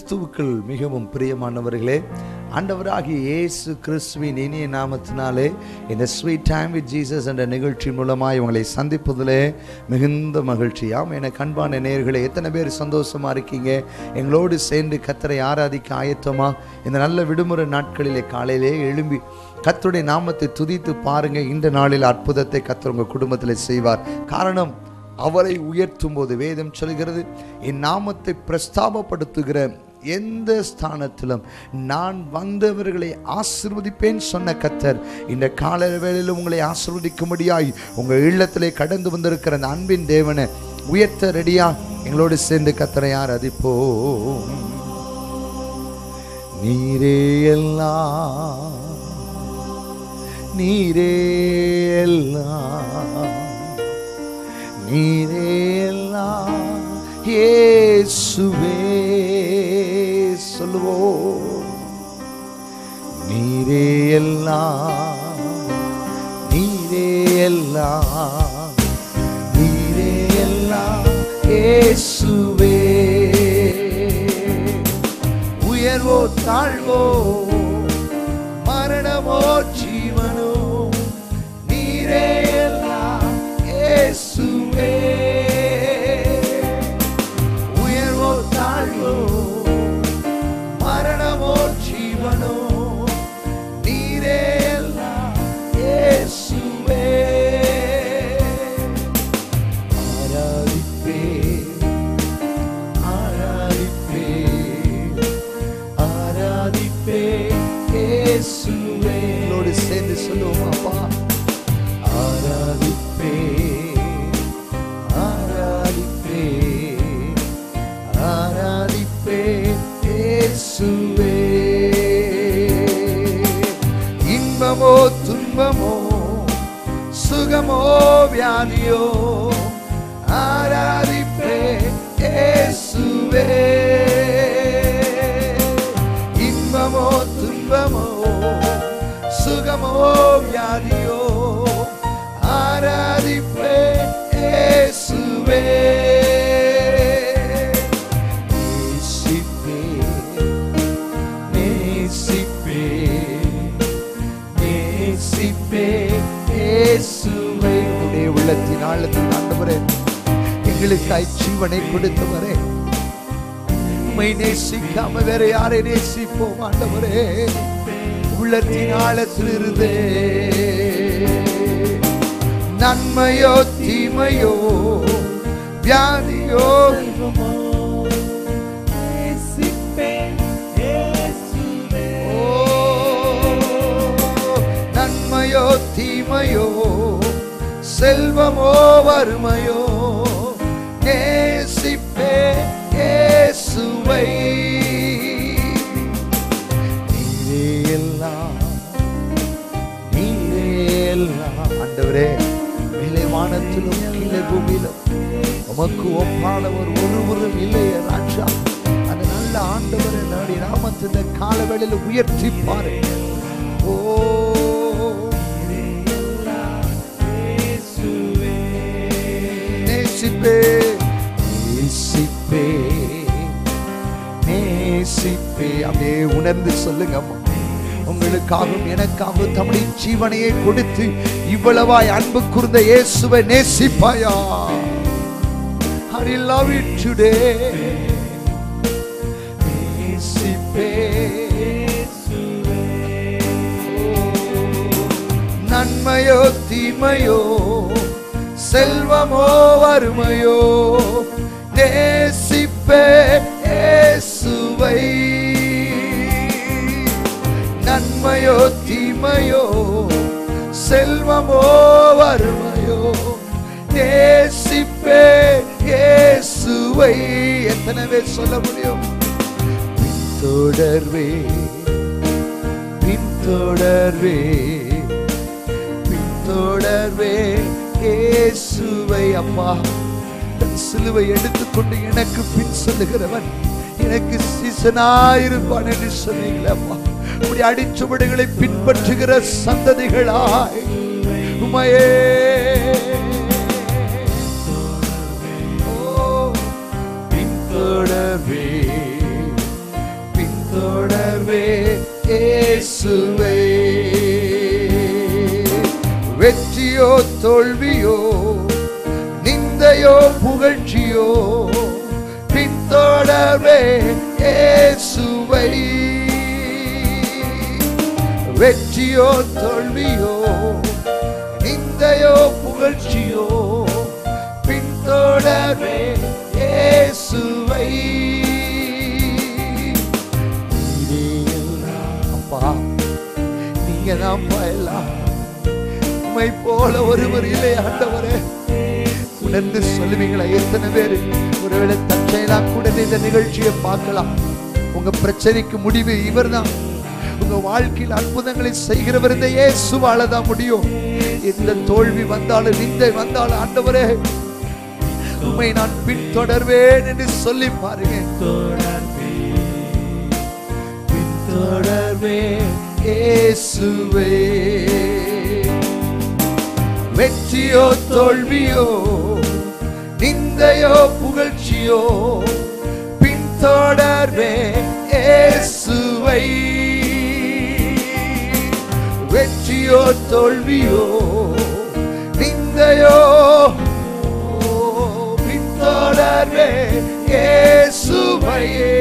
கிறிஸ்துவுக்குள் மிகவும் பிரியமானவர்களே ஆண்டவராகிய இயேசு கிறிஸ்துவின் இனிய நாமத்தினாலே இந்த ஸ்வீட் டைம் வித் ஜீசஸ் என்ற நிகழ்ச்சி மூலமாய் உங்களை சந்திப்பதிலே மிகுந்த மகிழ்ச்சியாம் என கண்பான நேயர்களே எத்தனை பேர் சந்தோஷமா இருக்கீங்க எங்களோடு சேர்ந்து கத்தரை ஆராதிக்க ஆயத்தமா இந்த நல்ல விடுமுறை நாட்களிலே காலையிலே எழும்பி கத்தருடைய நாமத்தை துதித்து பாருங்க இந்த நாளில் அற்புதத்தை கத்தர் உங்க குடும்பத்தில் செய்வார் காரணம் அவரை உயர்த்தும் போது வேதம் சொல்கிறது என் நாமத்தை பிரஸ்தாபப்படுத்துகிற எந்த ஸ்தானத்திலும் நான் வந்தவர்களை ஆசிர்வதிப்பேன் சொன்ன கத்தர் இந்த கால வேளையில் உங்களை ஆசிர்வதிக்கும்படியாய் உங்கள் இல்லத்திலே கடந்து வந்திருக்கிற அந்த அன்பின் தேவனை உயர்த்த ரெடியா எங்களோடு சேர்ந்து கத்தரை ஆராதிப்போம் நீரே எல்லாம் நீரே எல்லாம் நீரே எல்லாம் இயேசுவே சொல்லுவோம் நீரே எல்லாம் நீரே எல்லாம் நீரே எல்லாம் இயேசுவே உயர்வோ தாழ்வோ மரணமோ ஜீவனோ நீரே எல்லாம் இயேசுவே உயர்வோ தாழ்வோ மரணமோ ஜீவனோ நீரே எல்லாம் இயேசுவே ஆராதிப்பே ஆராதிப்பே ஆராதிப்பே இயேசுவே என்னோடு சேர்ந்து சொல்லுவோம் அப்பா ஆராதிப்பே ஆராதிப்பே ஆராதிப்பே இயேசுவே இன்பமோ துன்பமோ சுகமோ வியாதியோ ஆராதிப்பே இயேசுவே இன்பமோ துன்பமோ சுகமோ வியாதியோ ஆராதிப்பே இயேசுவே நேசிப்பே நேசிப்பே நேசிப்பே இயேசுவே உடைய உள்ளத்தின் ஆழத்தில் ஆண்டவரே எங்களுக்காய் ஜீவனை கொடுத்தவரே உம்மை நேசிக்காம வேற யாரை நேசிப்போம் ஆண்டவரே உள்ளத்தின் ஆழத்தில் இருந்தே நன்மையோ தீமையோ வியாதியோ ஓ, நன்மையோ தீமையோ செல்வமோ வறுமையோ நேசிப்பே இயேசுவை நீரே எல்லாம் நீரே எல்லாம் ஆண்டவரே மேலே வானத்திலும் கீழே பூமியிலும் உமக்கு ஒப்பானவர் ஒருவரும் இல்லையே ராஜா அந்த நல்ல ஆண்டவர் என்னுடைய நாமத்தை இந்த காலவேளையில் உயர்த்தி பாருங்க ஓ நேசிப்பே நேசிப்பே நேசிப்பே அப்படியே உணர்ந்து சொல்லுங்க அம்மா உங்களுக்காகவும் எனக்காகவும் தமிழ் ஜீவனையை கொடுத்து இவ்வளவாய் அன்பு கூர்ந்த இயேசுவை நேசிப்பாயா I love you today நேசிப்பே நன்மையோ தீமையோ செல்வமோ வறுமையோ நேசிப்பே இயேசுவை நன்மையோ தீமையோ செல்வமோ வறுமையோ நேசிப்பே இயேசுவை எத்தனை பேர் சொல்ல முடியும் பின்தொடர்வே பின்தொடர்வே பின்தொடர்வே இயேசுவை அப்பா தன் சிலுவை எடுத்துக்கொண்டு எனக்கு பின் சொல்லுகிறவன் எனக்கு சீசனாயிருப்பான் என்று சொன்னீங்களே அப்பா உடைய அடிச்சுவடுகளை பின்பற்றுகிற சந்ததிகளாய் உமையே ஓ, பின்தொடர்வே தொடர்வே இயேசுவே வெற்றியோ தோல்வியோ நிந்தையோ புகழ்ச்சியோ பின்தொடர்வே இயேசுவை வெற்றியோ தோல்வியோ நிந்தையோ புகழ்ச்சியோ பின்தொடர்வே இயேசுவை அப்பா நீங்க தான் எல்லாம் உம்மை போல ஒருவர் இல்லை ஆண்டவரே உணர்ந்து சொல்லுவீங்களா எத்தனை பேர் ஒருவேளை தற்செயலா கூட இந்த நிகழ்ச்சியை பார்க்கலாம் உங்க பிரச்சனைக்கு முடிவு இவர்தான் உங்க வாழ்க்கையில் அற்புதங்களை செய்கிறவர் இந்த இயேசுவால தான் முடியும் எந்த தோல்வி வந்தாலும் நிந்தை வந்தாலும் ஆண்டவரே உண்மை நான் பின்தொடர்வேன் என்று சொல்லி பாருங்க பின்தொடர்வேன் இயேசுவே வெற்றியோ தோல்வியோ நிந்தையோ புகழ்ச்சியோ பின்தொடர்வே இயேசுவை வெற்றியோ தோல்வியோ நிந்தையோ பின்தொடர்வே இயேசுவையே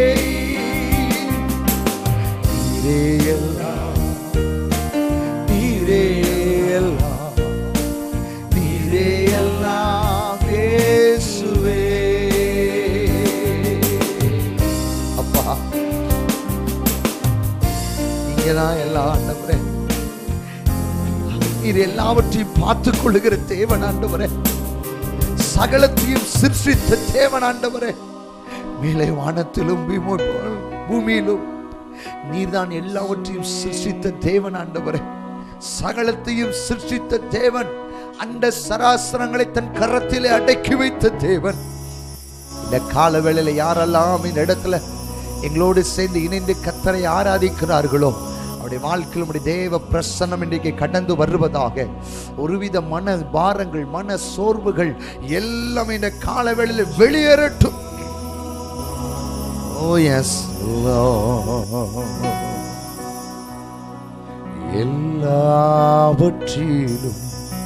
நீரே எல்லாம் நீரே எல்லாம் நீரே எல்லாம் இயேசுவே அப்பா இங்கதான் எல்லாம் ஆண்டவரே நீர் எல்லாவற்றையும் பார்த்துக் கொள்ளுகிற தேவன் ஆண்டவரே சகலத்தையும் சிருஷ்டித்த தேவன் ஆண்டவரே மேலே வானத்திலும் பூமி- பூமியிலும் நீர்தான் எல்லாவற்றையும் சிருஷ்டித்த தேவன் ஆண்டவரே சகலத்தையும் சிருஷ்டித்த தேவன் அண்ட சராசரங்களை தன் கரத்திலே அடக்கி வைத்த தேவன் இந்த கால வேளையில யாரெல்லாம் இந்த இடத்துல எங்களோடு சேர்ந்து இணைந்து கத்தரை ஆராதிக்கிறார்களோ அவருடைய வாழ்க்கையில் உடைய தேவ பிரசன்னம் இன்றைக்கு கடந்து வருவதாக ஒருவித மன பாரங்கள் மன சோர்வுகள் எல்லாம் இந்த கால வேளையில் வெளியேறட்டும் ஓ எஸ் எல்லாவற்றிலும்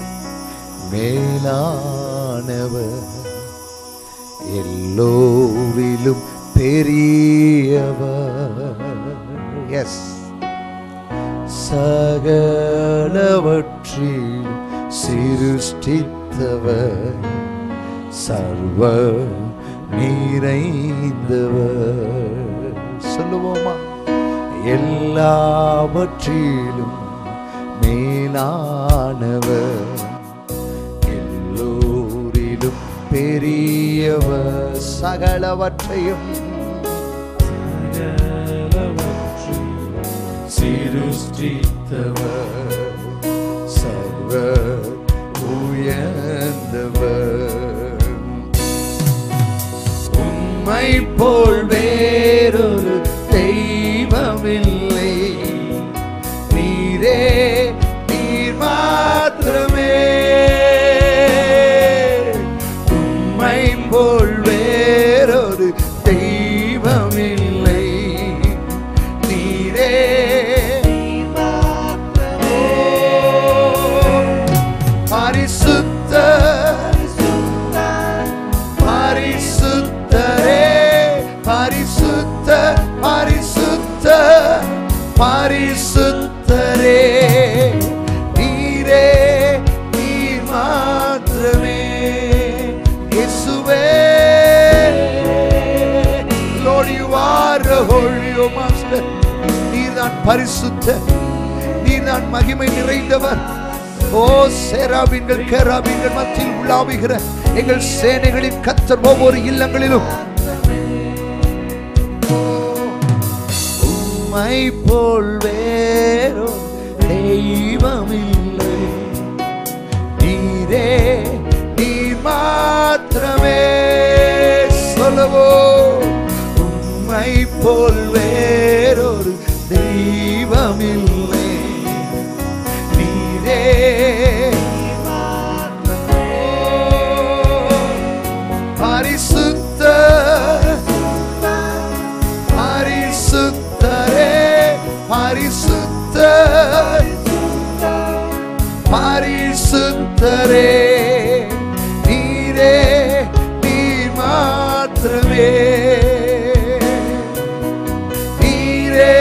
மேலானவர் எல்லோரிலும் பெரியவர் எஸ் சகலவற்றிலும் சிருஷ்டித்தவர் சர்வ நிறைந்தவர் சொல்லுவோமா எல்லாவற்றிலும் மேலானவர் எல்லோரிலும் பெரியவர் சகலவற்றையும் சிருஷ்டித்தவர் சர்வ உயர்ந்தவர் உம்மை போல் வேறொரு தெய்வமில்லை நீரே நீர் மாத்திரமே உம்மை போல் வேறொரு தெய்வமில்லை நீரே ஓ, பரிசுத்த பரிசுத்தரே பரிசுத்த பரிசுத்த பரிசுத்தரே நீரே நீர் மாத்திரமே இயேசுவே Lord you are the holy oh master நீர்தான் பரிசுத்த நீர்தான் மகிமை நிறைந்தவர் ஓ சேராபீன்கள் கேராபீன்கள் மத்தியில் உலாவுகிற எங்கள் சேனைகளின் கத்தர் ஒவ்வொரு இல்லங்களிலும் உம்மை போல் வேறோ தெய்வமில்லை நீரே நீர் மாத்திரமே சொல்லவோ உம்மை போல் வேறொரு தெய்வமில்லை நீரே பரிசுத்த பரிசுத்தரே பரிசுத்தரே நீரே நீர் மாத்திரமே நீரே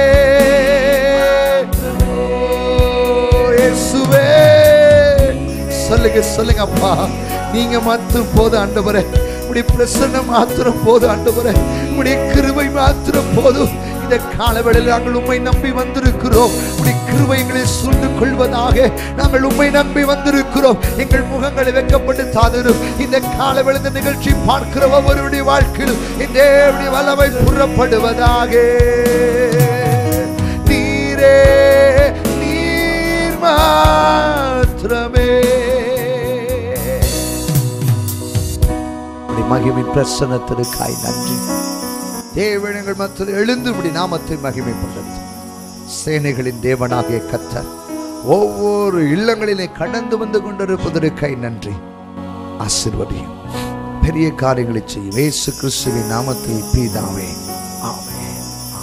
ஓ, இயேசுவே சொல்லுங்க சொல்லுங்க அப்பா நீங்க மாத்திரம் போதும் ஆண்டவரே உடைய பிரசன்னம் மாத்திரம் போதும் ஆண்டவரே உடைய கிருபை மாத்திரம் போதும் இந்த காலவேளையில் நாங்கள் உண்மை நம்பி வந்திருக்கிறோம் உடைய கிருபை எங்களை சூழ்ந்து கொள்வதாக நாங்கள் உண்மை நம்பி வந்திருக்கிறோம் எங்கள் முகங்களை வெக்கப்பட்டு தாதரும் இந்த காலவேளை இந்த நிகழ்ச்சி பார்க்கிற ஒவ்வொருடைய வாழ்க்கையில் இந்த தேவனுடைய வல்லமை புறப்படுவதாக நீரே நீர் மாத்திரமே உம்முடைய மகிமை பிரசன்னத்திற்காய் நன்றி தேவனங்கள் மத்தியில் எழுந்து இப்படி நாமத்தை மகிமைப்படுத்தும் சேனைகளின் தேவனாகிய கத்தர் ஒவ்வொரு இல்லங்களிலே கடந்து வந்து கொண்டிருப்பதற்காய் நன்றி ஆசிர்வதியும் பெரிய காரியங்களை செய்யும் இயேசு கிறிஸ்துவின் நாமத்தில் பீதாவே ஆமென்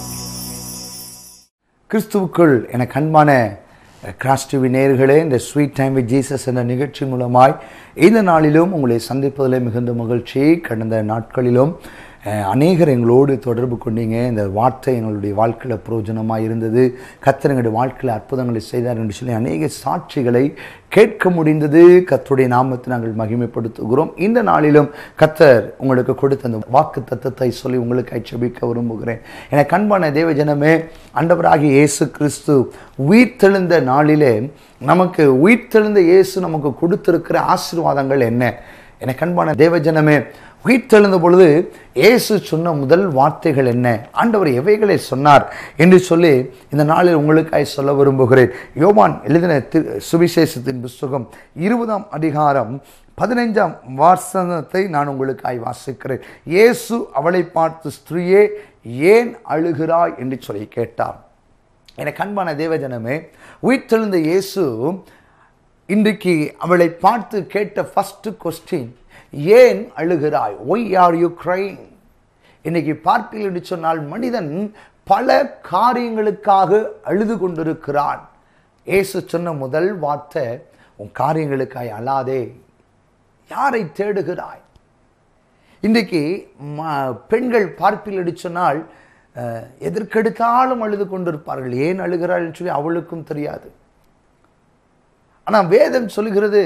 கிறிஸ்துவுக்குள் எனக்கு அன்பான கிராஸ்டிவி நேர்களே இந்த ஸ்வீட் டைம் வித் ஜீசஸ் என்ற நிகழ்ச்சி மூலமாய் இந்த நாளிலும் உங்களை சந்திப்பதில் மிகுந்த மகிழ்ச்சி கடந்த நாட்களிலும் அஹ், அநேகர் எங்களோடு தொடர்பு கொண்டீங்க இந்த வார்த்தை எங்களுடைய வாழ்க்கையில் பிரயோஜனமாக இருந்தது கத்தர் எங்களுடைய வாழ்க்கையில் அற்புதங்களை செய்தார் என்று சொல்லி அநேக சாட்சிகளை கேட்க முடிந்தது கத்தருடைய நாமத்தை நாங்கள் மகிமைப்படுத்துகிறோம் இந்த நாளிலும் கத்தர் உங்களுக்கு கொடுத்த அந்த வாக்கு தத்தத்தை சொல்லி உங்களுக்கு ஐச்சபிக்க விரும்புகிறேன் எனக்கு அன்பான தேவ ஜனமே ஆண்டவராகிய இயேசு கிறிஸ்து உயிர்த்தெழுந்த நாளிலே நமக்கு உயிர்த்தெழுந்த இயேசு நமக்கு கொடுத்திருக்கிற ஆசீர்வாதங்கள் என்ன எனக்கு அன்பான தேவஜனமே உயிர்த்தெழுந்த பொழுது இயேசு சொன்ன முதல் வார்த்தைகள் என்ன ஆண்டவர் எவைகளை சொன்னார் என்று சொல்லி இந்த நாளில் உங்களுக்காய் சொல்ல விரும்புகிறேன் யோவான் எழுதின திரு- சுவிசேஷத்தின் புஸ்தகம் இருபதாம் அதிகாரம் பதினைஞ்சாம் வாசனத்தை நான் உங்களுக்காய் வாசிக்கிறேன் இயேசு அவளை பார்த்து ஸ்திரீயே ஏன் அழுகிறாய் என்று சொல்லி கேட்டார் எனக்கு அன்பான தேவஜனமே உயிர்த்தெழுந்த இயேசு இன்றைக்கு அவளை பார்த்து கேட்ட ஃபர்ஸ்ட் கொஸ்டின் ஏன் அழுகிறாய் ஒய் ஆர் யூ crying இன்னைக்கு பார்ப்பீர்கள் என்று சொன்னால் மனிதன் பல காரியங்களுக்காக அழுது கொண்டிருக்கிறான் இயேசு சொன்ன முதல் வார்த்தை உன் காரியங்களுக்காய் அழாதே யாரை தேடுகிறாய் இன்றைக்கு ம- பெண்கள் பார்ப்பில் என்று சொன்னால் அஹ், எதற்கெடுத்தாலும் அழுது கொண்டிருப்பார்கள் ஏன் அழுகிறாள் என்று சொல்லி அவளுக்கும் தெரியாது ஆனால் வேதம் சொல்கிறது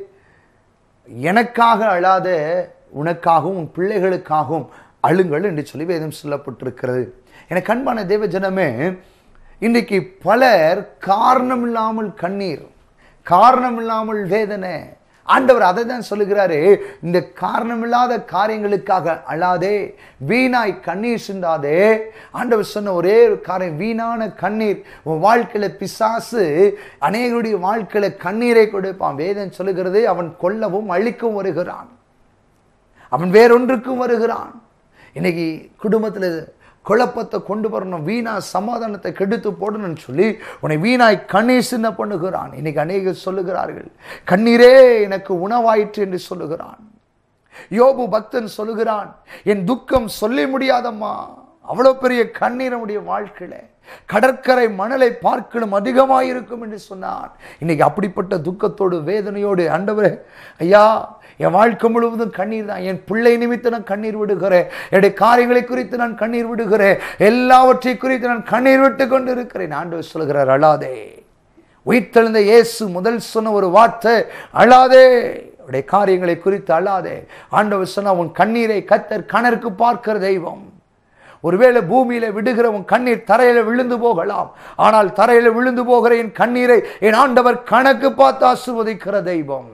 எனக்காக அழாத உனக்காகவும் உன் பிள்ளைகளுக்காகவும் அழுங்கள் என்று சொல்லி வேதம் சொல்லப்பட்டிருக்கிறது எனக்கு அன்பான தேவ ஜனமே இன்றைக்கு பலர் காரணம் இல்லாமல் கண்ணீர் காரணம் இல்லாமல் வேதனை ஆண்டவர் அதை தான் சொல்லுகிறாரு இந்த காரணமில்லாத காரியங்களுக்காக அழாதே வீணாய் கண்ணீர் சிந்தாதே ஆண்டவர் சொன்ன ஒரே ஒரு காரியம் வீணான கண்ணீர் உன் வாழ்க்கையில பிசாசு அநேகருடைய வாழ்க்கையில கண்ணீரை கொடுப்பான் வேதம் சொல்லுகிறது அவன் கொல்லவும் அழிக்கவும் வருகிறான் அவன் வேறொன்றுக்கும் வருகிறான் இன்னைக்கு குடும்பத்தில் குழப்பத்தை கொண்டு வரணும் வீணா சமாதானத்தை கெடுத்து போடணும்னு சொல்லி உன்னை வீணாய் கண்ணீர் சின்ன பண்ணுகிறான் இன்னைக்கு அநேகர் சொல்லுகிறார்கள் கண்ணீரே எனக்கு உணவாயிற்று என்று சொல்லுகிறான் யோபு பக்தன் சொல்லுகிறான் என் துக்கம் சொல்லி முடியாதம்மா அவ்வளவு பெரிய கண்ணீர் நம்முடைய வாழ்க்கையில கடற்கரை மணலை பார்க்கணும் அதிகமாயிருக்கும் என்று சொன்னான் இன்னைக்கு அப்படிப்பட்ட துக்கத்தோடு வேதனையோடு ஆண்டவரே ஐயா என் வாழ்க்கை முழுவதும் கண்ணீர் தான் என் பிள்ளை நிமித்து நான் கண்ணீர் விடுகிறேன் என்னுடைய காரியங்களை குறித்து நான் கண்ணீர் விடுகிறேன் எல்லாவற்றை குறித்து நான் கண்ணீர் விட்டு கொண்டு இருக்கிறேன் ஆண்டவர் சொல்கிறார் அழாதே உயிர்த்தெழுந்த இயேசு முதல் சொன்ன ஒரு வார்த்தை அழாதே உடைய காரியங்களை குறித்து அழாதே ஆண்டவர் சொன்ன உன் கண்ணீரை கத்தர் கணருக்கு பார்க்கிற தெய்வம் ஒருவேளை பூமியில விடுகிற உன் கண்ணீர் தரையில விழுந்து போகலாம் ஆனால் தரையில விழுந்து போகிற என் கண்ணீரை என் ஆண்டவர் கணக்கு பார்த்து ஆசிர்வதிக்கிற தெய்வம்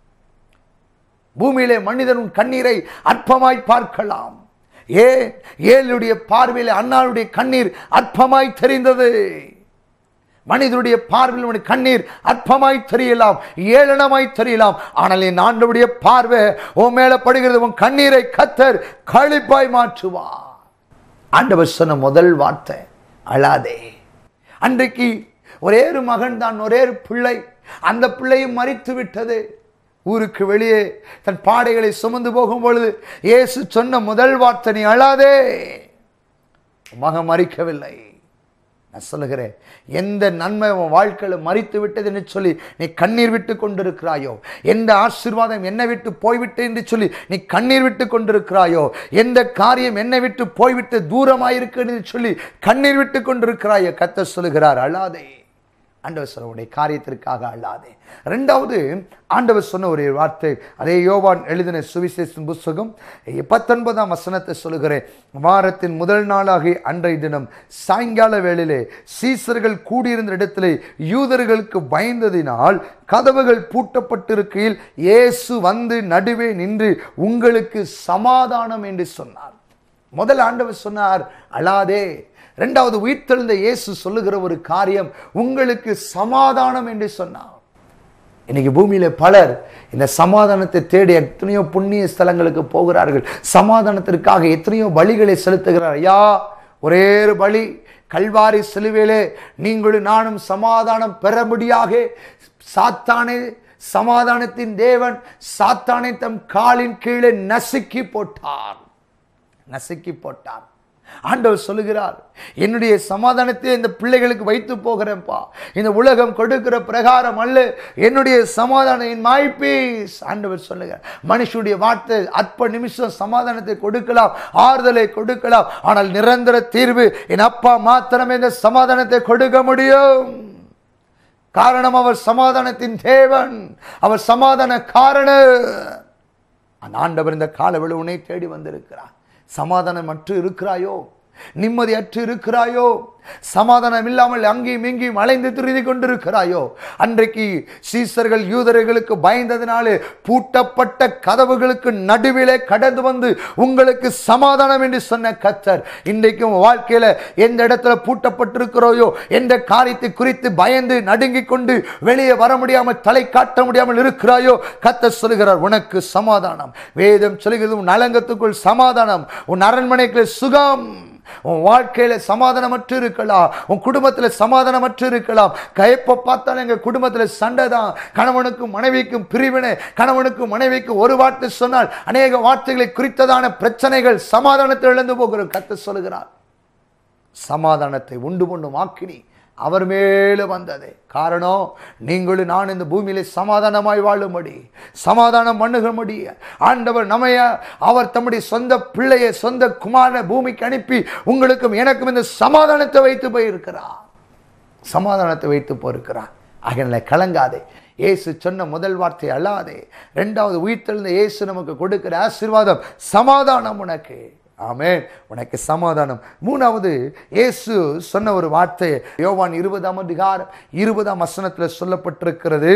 பூமியிலே மனிதன் உன் கண்ணீரை அற்பமாய் பார்க்கலாம் ஏன் ஏழுடைய பார்வையில் அண்ணாளுடைய கண்ணீர் அற்பமாய் தெரிந்தது மனிதனுடைய பார்வையில் உனக்கு கண்ணீர் அற்பமாய் தெரியலாம் ஏளனமாய் தெரியலாம் ஆனால் என் ஆண்டவுடைய பார்வை உன் மேல படுகிறது உன் கண்ணீரை கத்தர் கழிப்பாய் மாற்றுவா ஆண்டவர் சொன்ன முதல் வார்த்தை அழாதே அன்றைக்கு ஒரே ஒரு மகன் தான் ஒரே ஒரு பிள்ளை அந்த பிள்ளையும் மறித்து விட்டது ஊருக்கு வெளியே தன் பாடைகளை சுமந்து போகும் பொழுது இயேசு சொன்ன முதல் வார்த்தை நீ அழாதே மகன் மறிக்கவில்லை நான் சொல்லுகிறேன் எந்த நன்மை உன் வாழ்க்கையில் மறித்து விட்டது என்று சொல்லி நீ கண்ணீர் விட்டு கொண்டிருக்கிறாயோ எந்த ஆசீர்வாதம் என்னை விட்டு போய்விட்டு என்று சொல்லி நீ கண்ணீர் விட்டு கொண்டிருக்கிறாயோ எந்த காரியம் என்னை விட்டு போய்விட்டு தூரமாயிருக்கு என்று சொல்லி கண்ணீர் விட்டு கொண்டிருக்கிறாயோ கத்த சொல்லுகிறார் அழாதே ஆண்டவர் சொல்ல உடைய காரியத்திற்காக அல்லாதே ரெண்டாவது ஆண்டவர் சொன்ன ஒரு வார்த்தை அதே யோவான் எழுதின சுவிசேஷன் புஸ்தகம் பத்தொன்பதாம் வசனத்தை சொல்லுகிறேன் வாரத்தின் முதல் நாளாகி அன்றைய தினம் சாயங்கால வேளையிலே சீசர்கள் கூடியிருந்த இடத்திலே யூதர்களுக்கு பயந்ததினால் கதவுகள் பூட்டப்பட்டிருக்கையில் இயேசு வந்து நடுவே நின்று உங்களுக்கு சமாதானம் என்று சொன்னார் முதல் ஆண்டவர் சொன்னார் அழாதே ரெண்டாவது உயிர்த்தெழுந்த இயேசு சொல்லுகிற ஒரு காரியம் உங்களுக்கு சமாதானம் என்று சொன்னார் இன்னைக்கு பூமியில பலர் இந்த சமாதானத்தை தேடி எத்தனையோ புண்ணிய ஸ்தலங்களுக்கு போகிறார்கள் சமாதானத்திற்காக எத்தனையோ பலிகளை செலுத்துகிறார் ஐயா ஒரே ஒரு பலி கல்வாரி சிலுவையிலே நீங்களும் நானும் சமாதானம் பெறபடியாக சாத்தானே சமாதானத்தின் தேவன் சாத்தானை தம் காலின் கீழே நசுக்கி போட்டார் நசுக்கி போட்டார் ஆண்டவர் சொல்லுகிறார் என்னுடைய சமாதானத்தை இந்த பிள்ளைகளுக்கு வைத்து போகிறேன்ப்பா இந்த உலகம் கொடுக்கிற பிரகாரம் அல்ல என்னுடைய சமாதானம் என் மை பீஸ் ஆண்டவர் சொல்லுகிறார் மனுஷனுடைய வார்த்தை அற்ப நிமிஷம் சமாதானத்தை கொடுக்கலாம் ஆறுதலை கொடுக்கலாம் ஆனால் நிரந்தர தீர்வு என் அப்பா மாத்திரமே இந்த சமாதானத்தை கொடுக்க முடியும் காரணம் அவர் சமாதானத்தின் தேவன் அவர் சமாதான காரண அந்த ஆண்டவர் இந்த கால உன்னை தேடி வந்திருக்கிறார் சமாதானம் அற்று இருக்கிறாயோ நிம்மதியற்று இருக்கிறாயோ சமாதானம் இல்லாமல் அங்கேயும் இங்கேயும் அலைந்து திரிந்து கொண்டிருக்கிறாயோ அன்றைக்கு சீசர்கள் யூதர்களுக்கு பயந்ததினாலே பூட்டப்பட்ட கதவுகளுக்கு நடுவிலே கடந்து வந்து உங்களுக்கு சமாதானம் என்று சொன்ன கத்தர் இன்றைக்கும் வாழ்க்கையில எந்த இடத்துல பூட்டப்பட்டிருக்கிறோயோ எந்த காரியத்தை குறித்து பயந்து நடுங்கிக் கொண்டு வெளியே வர முடியாமல் தலை காட்ட முடியாமல் இருக்கிறாயோ கத்தர் சொல்லுகிறார் உனக்கு சமாதானம் வேதம் சொல்லுகிறது உன் நலங்கத்துக்குள் சமாதானம் உன் அரண்மனைக்குள்ள சுகம் உன் வாழ்க்கையில சமாதானமற்று இருக்கலாம் உன் குடும்பத்துல சமாதானமற்று இருக்கலாம் கைப்ப பார்த்தாலும் எங்க குடும்பத்துல சண்டை தான் கணவனுக்கும் மனைவிக்கும் பிரிவினை கணவனுக்கும் மனைவிக்கும் ஒரு வார்த்தை சொன்னால் அநேக வார்த்தைகளை குறித்ததான பிரச்சனைகள் சமாதானத்தை இழந்து போகிற கத்து சொல்லுகிறார் சமாதானத்தை உண்டு பண்ணும் ஆக்கினி அவர் மேல வந்தது காரணம் நீங்களும் நான் இந்த பூமியில சமாதானமாய் வாழும்படி சமாதானம் பண்ணுகும்படி ஆண்டவர் நம்மைய அவர் தம்முடைய சொந்த பிள்ளையை சொந்த குமாரனை பூமிக்கு அனுப்பி உங்களுக்கும் எனக்கும் இந்த சமாதானத்தை வைத்து போயிருக்கிறார் சமாதானத்தை வைத்து போயிருக்கிறார் ஆகிய கலங்காதே இயேசு சொன்ன முதல் வார்த்தை அல்லாதே ரெண்டாவது உயிர்த்தெழுந்த இயேசு நமக்கு கொடுக்கிற ஆசீர்வாதம் சமாதானம் உனக்கு ஆமென் உனக்கு சமாதானம் மூணாவது இயேசு சொன்ன ஒரு வார்த்தை யோவான் இருபதாம் அதிகாரம் இருபதாம் வசனத்தில் சொல்லப்பட்டிருக்கிறது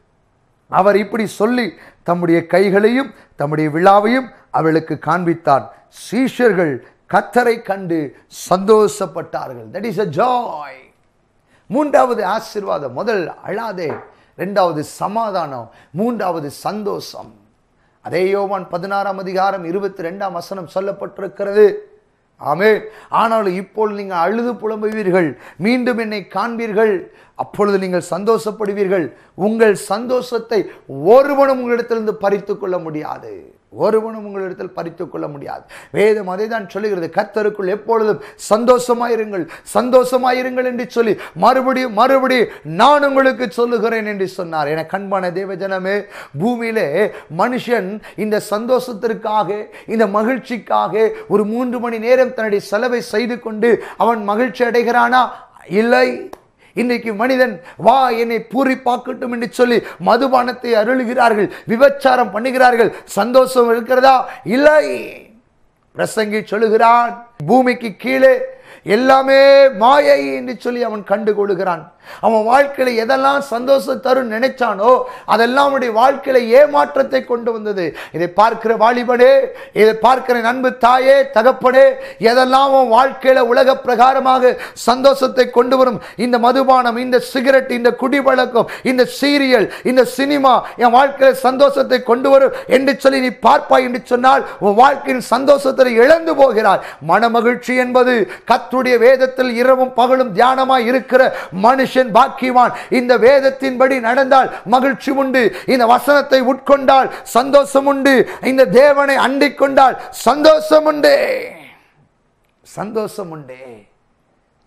அவர் இப்படி சொல்லி தம்முடைய கைகளையும் தம்முடைய விழாவையும் அவளுக்கு காண்பித்தார் சீஷர்கள் கத்தரை கண்டு சந்தோஷப்பட்டார்கள் தட் இஸ் அ ஜாய் மூன்றாவது ஆசீர்வாதம் முதல் அழாதே ரெண்டாவது சமாதானம் மூன்றாவது சந்தோஷம் அதே யோவான் பதினாறாம் அதிகாரம் இருபத்தி ரெண்டாம் வசனம் சொல்லப்பட்டிருக்கிறது ஆமே ஆனாலும் இப்பொழுது நீங்கள் அழுது புலம்புவீர்கள் மீண்டும் என்னை காண்பீர்கள் அப்பொழுது நீங்கள் சந்தோஷப்படுவீர்கள் உங்கள் சந்தோஷத்தை ஒருவனும் உங்களிடத்திலிருந்து பறித்து கொள்ள முடியாது ஒருவனும் உங்களிடத்தில் பறித்து கொள்ள முடியாது வேதம் அதை தான் சொல்லுகிறது கத்தருக்குள் எப்பொழுதும் சந்தோஷமாயிருங்கள் சந்தோஷமாயிருங்கள் என்று சொல்லி மறுபடியும் மறுபடியும் நான் உங்களுக்கு சொல்லுகிறேன் என்று சொன்னார் என கண்பான தேவஜனமே பூமியிலே மனுஷன் இந்த சந்தோஷத்திற்காக இந்த மகிழ்ச்சிக்காக ஒரு மூன்று மணி நேரம் தன்னுடைய செலவை செய்து கொண்டு அவன் மகிழ்ச்சி அடைகிறானா இல்லை இன்னைக்கு மனிதன் வா என்னை பூரிப்பாக்கட்டும் என்று சொல்லி மதுபானத்தை அருளுகிறார்கள் விபச்சாரம் பண்ணுகிறார்கள் சந்தோஷம் இருக்கிறதா இல்லை பிரசங்கி சொல்லுகிறான் பூமிக்கு கீழே எல்லாமே மாயை என்று சொல்லி அவன் கண்டு கொள்கிறான் அவன் வாழ்க்கையில எதெல்லாம் சந்தோஷம் தரும் நினைச்சானோ அதெல்லாம் அவனுடைய வாழ்க்கையில ஏமாற்றத்தை கொண்டு வந்தது இதை பார்க்கிற வாலிபனே இதை பார்க்கிற நண்பு தாயே தகப்பனே எதெல்லாம் அவன் வாழ்க்கையில உலக பிரகாரமாக சந்தோஷத்தை கொண்டு வரும் இந்த மதுபானம் இந்த சிகரெட் இந்த குடிப்பழக்கம் இந்த சீரியல் இந்த சினிமா என் வாழ்க்கையில சந்தோஷத்தை கொண்டு வரும் என்று சொல்லி நீ பார்ப்பாய் என்று சொன்னால் உன் வாழ்க்கையின் சந்தோஷத்தை இழந்து போகிறாய் மன மகிழ்ச்சி என்பது கத்துடைய வேதத்தில் இரவும் பகலும் தியானமாய் இருக்கிற மனுஷன் பாக்கியவான் இந்த வேதத்தின்படி நடந்தால் மகிழ்ச்சி உண்டு இந்த வசனத்தை உட்கொண்டால் சந்தோஷம் உண்டு இந்த தேவனை அண்டிக் கொண்டால் சந்தோஷம் உண்டு சந்தோஷம் உண்டு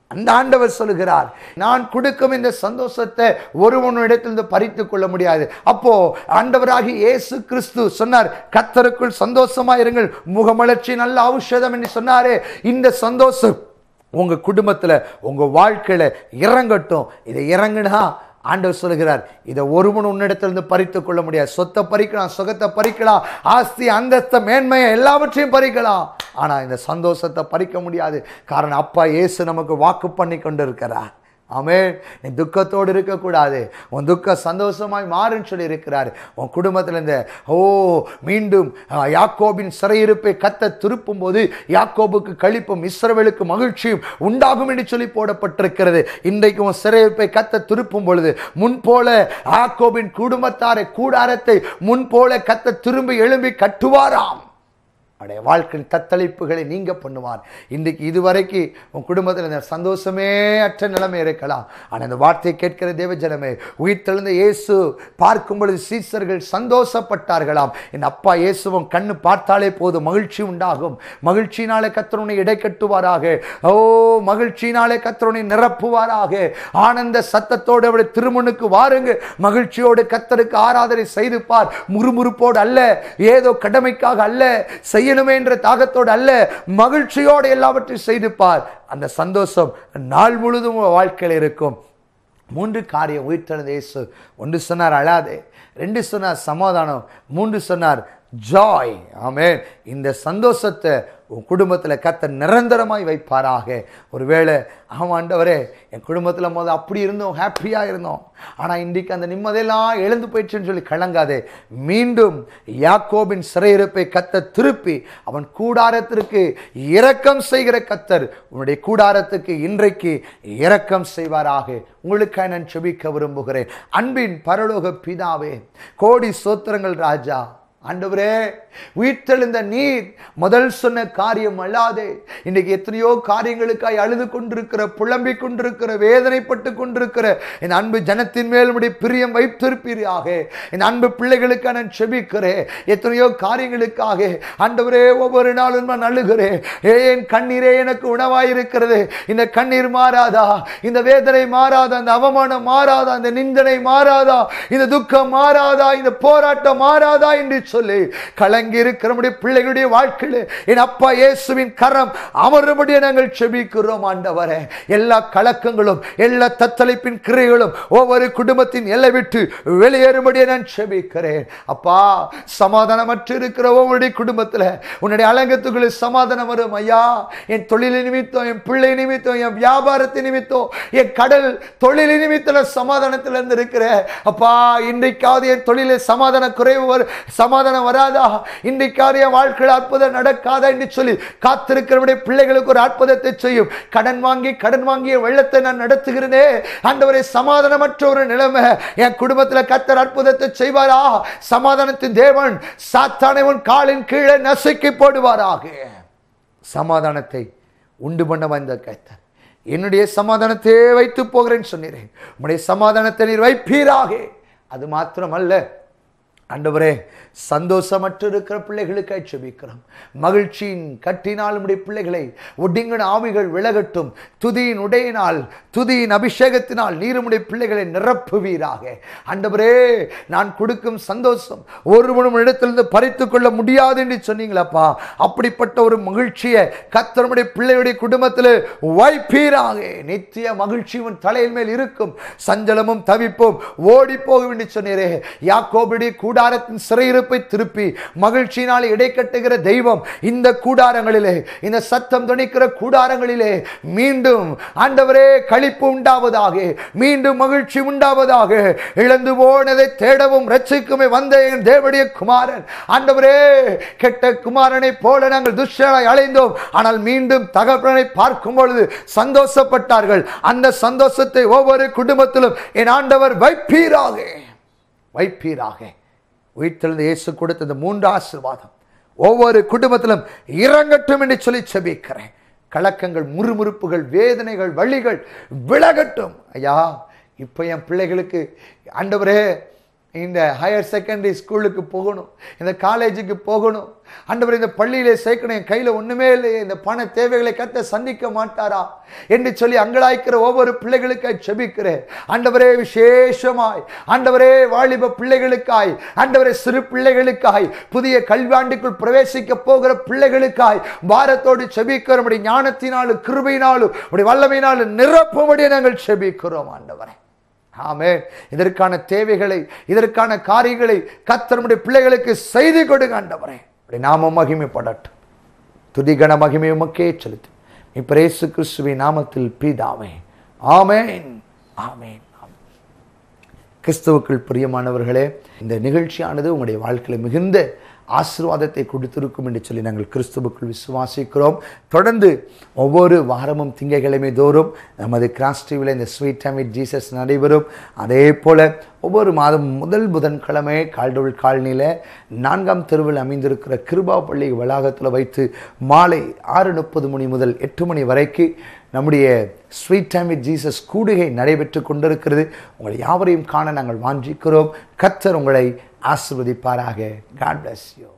அந்த ஆண்டவர் சொல்லுகிறார் நான் கொடுக்கும் இந்த சந்தோஷத்தை ஒருவனிடத்திலிருந்து பறித்து கொள்ள முடியாது அப்போ ஆண்டவராகி இயேசு கிறிஸ்து சொன்னார் கத்தருக்குள் சந்தோஷமா இருங்கள் முகமலர்ச்சி நல்ல ஔஷதம் என்று சொன்னாரே இந்த சந்தோஷம் உங்க குடும்பத்துல உங்க வாழ்க்கையில இறங்கட்டும் இதை இறங்குனா ஆண்டவர் சொல்லுகிறார் இதை ஒருவன் உன்னிடத்திலிருந்து பறித்து கொள்ள முடியாது சொத்தை பறிக்கலாம் சுகத்தை பறிக்கலாம் ஆஸ்தி அந்தஸ்த மேன்மையை எல்லாவற்றையும் பறிக்கலாம் ஆனா இந்த சந்தோஷத்தை பறிக்க முடியாது காரணம் அப்பா இயேசு நமக்கு வாக்கு பண்ணி கொண்டு இருக்கிறார் ஆமே நீ துக்கத்தோடு இருக்கக்கூடாது உன் துக்கம் சந்தோஷமாய் மாறுன்னு சொல்லி இருக்கிறார் உன் குடும்பத்தில் இந்த ஓ மீண்டும் அஹ், யாக்கோபின் சிறையிருப்பை கத்த திருப்பும் போது யாக்கோபுக்கு கழிப்பும் இஸ்ரவேலுக்கு மகிழ்ச்சியும் உண்டாகும் என்று சொல்லி போடப்பட்டிருக்கிறது இன்றைக்கு உன் சிறையிருப்பை கத்த திருப்பும் பொழுது முன் போல யாக்கோபின் குடும்பத்தாரை கூடாரத்தை முன் போல கத்த திரும்பி எழும்பி கட்டுவாராம் அவருடைய வாழ்க்கையின் தத்தளிப்புகளை நீங்க பண்ணுவார் இன்றைக்கு இதுவரைக்கு உன் குடும்பத்தில் இந்த சந்தோஷமே அற்ற நிலைமை இருக்கலாம் ஆனால் இந்த வார்த்தையை கேட்கிற தேவஜனமே உயிர்த்தெழுந்த இயேசு பார்க்கும் பொழுது சீசர்கள் சந்தோஷப்பட்டார்களாம் என் அப்பா இயேசுவும் கண்ணு பார்த்தாலே போதும் மகிழ்ச்சி உண்டாகும் மகிழ்ச்சியினாலே கத்தருனை இடை கட்டுவாராக ஓ மகிழ்ச்சியினாலே கத்தருனை நிரப்புவாராக ஆனந்த சத்தத்தோடு அவருடைய திருமணுக்கு வாருங்க மகிழ்ச்சியோடு கத்தருக்கு ஆராதனை செய்து பார் முறுமுறுப்போடு அல்ல ஏதோ கடமைக்காக அல்ல செய்யணுமே என்ற தாகத்தோடு அல்ல மகிழ்ச்சியோடு எல்லாவற்றையும் செய்து பார் அந்த சந்தோஷம் நாள் முழுதும் உன் வாழ்க்கையில் இருக்கும் மூன்று காரியம் உயிர்த்தெழுந்த இயேசு ஒன்று சொன்னார் அழாதே ரெண்டு சொன்னார் சமாதானம் மூன்று சொன்னார் ஜாய் ஆமென் இந்த சந்தோஷத்தை உன் குடும்பத்தில் கத்த நிரந்தரமாய் வைப்பாராக ஒருவேளை ஆமாம் ஆண்டவரே என் குடும்பத்தில் போது அப்படி இருந்தோம் ஹாப்பியாக இருந்தோம் ஆனால் இன்றைக்கு அந்த நிம்மதியெல்லாம் எழுந்து போயிடுச்சுன்னு சொல்லி கலங்காதே மீண்டும் யாக்கோபின் சிறையிருப்பை கத்த திருப்பி அவன் கூடாரத்திற்கு இரக்கம் செய்கிற கத்தர் உன்னுடைய கூடாரத்துக்கு இன்றைக்கு இரக்கம் செய்வாராக உங்களுக்காக நான் செபிக்க விரும்புகிறேன் அன்பின் பரலோக பிதாவே கோடி சோத்திரங்கள் ராஜா ஆண்டவரே உயிர்த்தெழுந்த நீர் முதல் சொன்ன காரியம் அல்லாதே இன்னைக்கு எத்தனையோ காரியங்களுக்காய் அழுது கொண்டிருக்கிற புலம்பிக் கொண்டிருக்கிற வேதனைப்பட்டு கொண்டிருக்கிற இந்த அன்பு ஜனத்தின் மேல் உடைய பிரியம் வைத்திருப்பீராக இந்த அன்பு பிள்ளைகளுக்காக நான் செபிக்கிறேன் எத்தனையோ காரியங்களுக்காக ஆண்டவரே ஒவ்வொரு நாளும் நான் அழுகிறேன் ஏன் கண்ணீரே எனக்கு உணவாயிருக்கிறது இந்த கண்ணீர் மாறாதா இந்த வேதனை மாறாதா இந்த அவமானம் மாறாதா இந்த நிந்தனை மாறாதா இந்த துக்கம் மாறாதா இந்த போராட்டம் மாறாதா என்று சொல்லி கலங்கி இருக்கிற நம்முடைய பிள்ளைகளுடைய வாழ்க்கையில் என் அப்பா இயேசுவின் கரம் அமரும்படியே நாங்கள் செபிக்கிறோம் ஆண்டவரே எல்லா கலக்கங்களும் எல்லா தத்தளிப்பின் கிரைகளும் ஒவ்வொரு குடும்பத்தின் எல்லை விட்டு வெளியேறும்படியே நான் செபிக்கிறேன் அப்பா சமாதானமற்று இருக்கிற ஒவ்வொருடைய குடும்பத்தில் உன்னுடைய அலங்கத்துக்குள்ள சமாதானம் வரும் ஐயா என் தொழில் நிமித்தம் என் பிள்ளை நிமித்தம் என் வியாபாரத்தின் நிமித்தம் என் கடல் தொழில் நிமித்தம் சமாதானத்தில் இருந்து இருக்கிற அப்பா இன்றைக்காவது என் தொழிலில் சமாதான குறைவு வரும் சமாதானம் வராதா இன்றைக்காவது என் வாழ்க்கையில் அற்புதம் நடக்காதா என்று சொல்லி காத்திருக்கிறவருடைய பிள்ளைகளுக்கு ஒரு அற்புதத்தை செய்யும் கடன் வாங்கி கடன் வாங்கிய வெள்ளத்தை நான் நடத்துகிறேனே ஆண்டவரை சமாதானமற்ற ஒரு நிலைமை என் குடும்பத்தில் கத்தர் அற்புதத்தை செய்வாரா சமாதானத்தின் தேவன் சாத்தானை உன் காலின் கீழே நசுக்கி போடுவாராக சமாதானத்தை உண்டு பண்ண வந்த கத்தர் என்னுடைய சமாதானத்தை வைத்து போகிறேன்னு சொன்னீரேன் உம்முடைய சமாதானத்தை நீர் வைப்பீராக அது மாத்திரமல்ல ஆண்டவரே சந்தோஷமற்று இருக்கிற பிள்ளைகளுக்காய் செபிக்கிறோம் மகிழ்ச்சியின் கட்டினால் நம்முடைய பிள்ளைகளை ஒடுங்கின ஆவிகள் விலகட்டும் துதியின் உடையினால் துதியின் அபிஷேகத்தினால் நீருமுடைய பிள்ளைகளை நிரப்புவீராக ஆண்டவரே நான் கொடுக்கும் சந்தோஷம் ஒருவனும் இடத்திலிருந்து பறித்து கொள்ள முடியாது என்று சொன்னீங்களப்பா அப்படிப்பட்ட ஒரு மகிழ்ச்சியை கத்தருடைய பிள்ளையுடைய குடும்பத்தில் வைப்பீராக நித்திய மகிழ்ச்சி உன் தலையின் மேல் இருக்கும் சஞ்சலமும் தவிப்பும் ஓடி போகும் என்று சொன்னீரே யாக்கோபுடைய கூடாரத்தின் சிறையிருப்பை திருப்பி மகிழ்ச்சியினால் இடை கட்டுகிற தெய்வம் இந்த கூடாரங்களிலே இந்த சத்தம் துணிக்கிற கூடாரங்களிலே மீண்டும் ஆண்டவரே களிப்பு உண்டாவதாக மீண்டும் மகிழ்ச்சி உண்டாவதாக இழந்து போனதை தேடவும் ரட்சிக்குமே வந்த என் தேவடைய குமாரன் ஆண்டவரே கெட்ட குமாரனை போல நாங்கள் துஷ்டனாய் அலைந்தோம் ஆனால் மீண்டும் தகப்பனை பார்க்கும் பொழுது சந்தோஷப்பட்டார்கள் அந்த சந்தோஷத்தை ஒவ்வொரு குடும்பத்திலும் என் ஆண்டவர் வைப்பீராக வைப்பீராக உயிர்த்தெழுந்த இயேசு கொடுத்த இந்த மூன்று ஆசீர்வாதம் ஒவ்வொரு குடும்பத்திலும் இறங்கட்டும் என்று சொல்லி செபிக்கிறேன் கலக்கங்கள் முறுமுறுப்புகள் வேதனைகள் வழிகள் விலகட்டும் ஐயா இப்போ என் பிள்ளைகளுக்கு ஆண்டவரே இந்த ஹையர் செகண்டரி ஸ்கூலுக்கு போகணும் இந்த காலேஜுக்கு போகணும் ஆண்டவர் இந்த பள்ளியிலே சேர்க்கணும் என் கையில் ஒன்றுமே இல்லையே இந்த பண தேவைகளை கத்த சந்திக்க மாட்டாரா என்று சொல்லி அங்கலாய்க்கிற ஒவ்வொரு பிள்ளைகளுக்காய் செபிக்கிறேன் ஆண்டவரே விசேஷமாய் ஆண்டவரே வாலிப பிள்ளைகளுக்காய் ஆண்டவரே சிறு பிள்ளைகளுக்காய் புதிய கல்வியாண்டுக்குள் பிரவேசிக்க போகிற பிள்ளைகளுக்காய் பாரத்தோடு செபிக்கிறோம் உடைய ஞானத்தினாலும் கிருபையினாலும் உடைய வல்லமையினாலும் நிரப்பும்படி நாங்கள் செபிக்கிறோம் ஆண்டவரே ஆமே இதற்கான தேவைகளை இதற்கான காரியங்களை கத்தருடைய பிள்ளைகளுக்கு செய்து கொடுங்க ஆண்டவரே உடைய நாமம் மகிமைப்படட்டும் துதிகன மகிமை உமக்கே செலுத்து இப்ப இயேசு கிறிஸ்துவின் நாமத்தில் பீதாமே ஆமேன் ஆமேன் ஆமென். கிறிஸ்துவுக்குள் பிரியமானவர்களே இந்த நிகழ்ச்சியானது உங்களுடைய வாழ்க்கையில் மிகுந்த ஆசீர்வாதத்தை கொடுத்திருக்கும் என்று சொல்லி நாங்கள் கிறிஸ்துவுக்குள் விசுவாசிக்கிறோம் தொடர்ந்து ஒவ்வொரு வாரமும் திங்கட்கிழமை தோறும் நமது கிராஸ் டிவியில் இந்த ஸ்வீட் டைம் வித் ஜீசஸ் நடைபெறும் அதே போல் ஒவ்வொரு மாதம் முதல் புதன்கிழமை கால்டோல் காலனியில் நான்காம் தெருவில் அமைந்திருக்கிற கிருபா பள்ளி வளாகத்தில் வைத்து மாலை ஆறு முப்பது மணி முதல் எட்டு மணி வரைக்கும் நம்முடைய ஸ்வீட் டைம் வித் ஜீசஸ் கூடுகை நடைபெற்று கொண்டிருக்கிறது உங்களை யாவரையும் காண நாங்கள் வாஞ்சிக்கிறோம் கத்தர் உங்களை ஆசிர்வதிப்பாராக காட் bless you